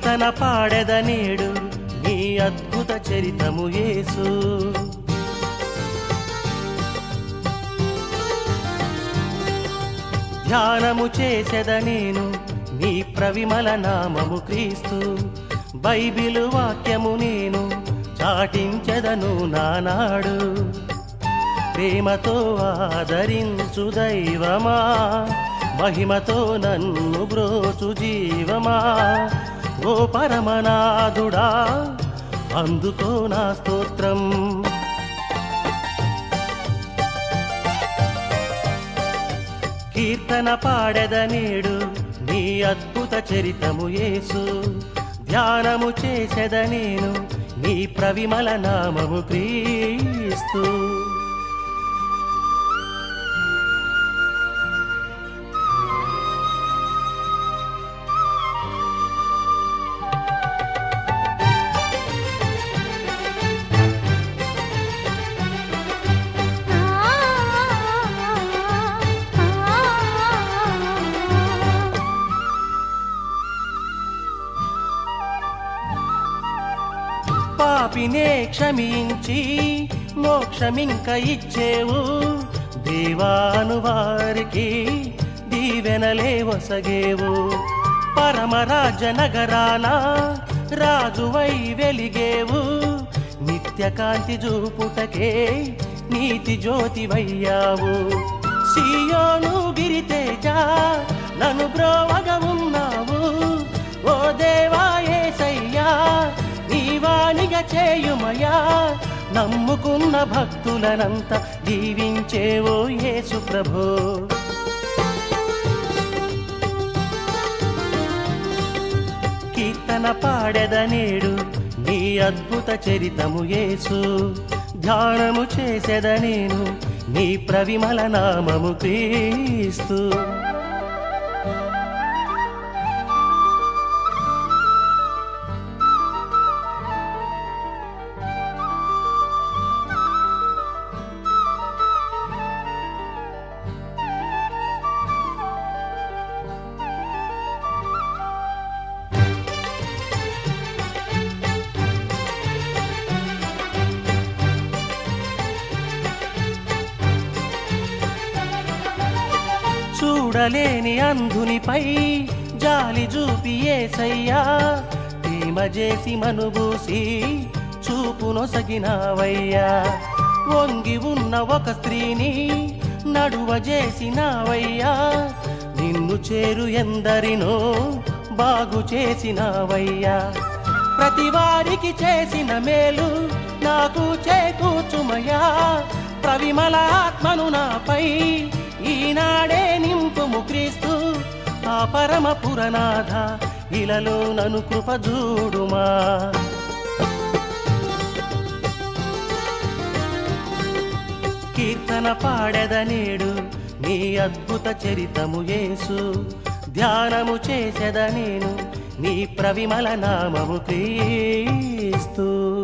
కీర్తన పాడెద నేడు నీ అద్భుత చరితము యేసు ధ్యానము చేసెద నేను నీ ప్రవిమల నామము క్రీస్తు బైబిలు వాక్యము నేను చాటించెదను నానాడు ప్రేమతో ఆదరించు దైవమా మహిమతో నన్ను బ్రోచు జీవమా ఓ పరమనాథుడా అందుకో నా స్తోత్రం కీర్తన పాడెద నేడు నీ అద్భుత చరితము యేసు ధ్యానము చేసెద నేను నీ ప్రవిమల నామము క్రీస్తు పాపినే క్షమించి మోక్షమింక ఇచ్చేవు దేవాను వారికి దీవెనలే వసగేవు పరమరాజ నగరాన రాజువై వెలిగేవు నిత్య కాంతి చూపుటకే నీతి జ్యోతివయ్యావు సియోను గిరితేజ నన్ను బ్రోవగా ఉన్నావు ఓ దేవా యేసయ్యా నీవానిగా చేయుమయా నమ్ముకున్న భక్తులనంత దీవించేవో యేసు ప్రభో కీర్తన పాడెద నేడు నీ అద్భుత చరితము యేసు ధ్యానము చేసెద నేను నీ ప్రవిమల నామము క్రీస్తు చూడలేని అంధునిపై జాలి చూపి ఏసయ్యా ప్రేమ చేసి మనుబూసి చూపునొసగినావయ్యా వంగి ఉన్న ఒక స్త్రీని నడువ చేసినావయ్యా నిన్ను చేరు ఎందరినో బాగు చేసినావయ్యా ప్రతి వారికి చేసిన మేలు నాకు చేకూచుమయ్యా ప్రవిమల ఆత్మను నాపై ఈనాడే నింపుము క్రీస్తు ఆ పరమ పురనాథ ఇలలో నను కృప చూడుమా కీర్తన పాడెద నేడు నీ అద్భుత చరితము యేసు ధ్యానము చేసెద నేను నీ ప్రవిమల నామము క్రీస్తు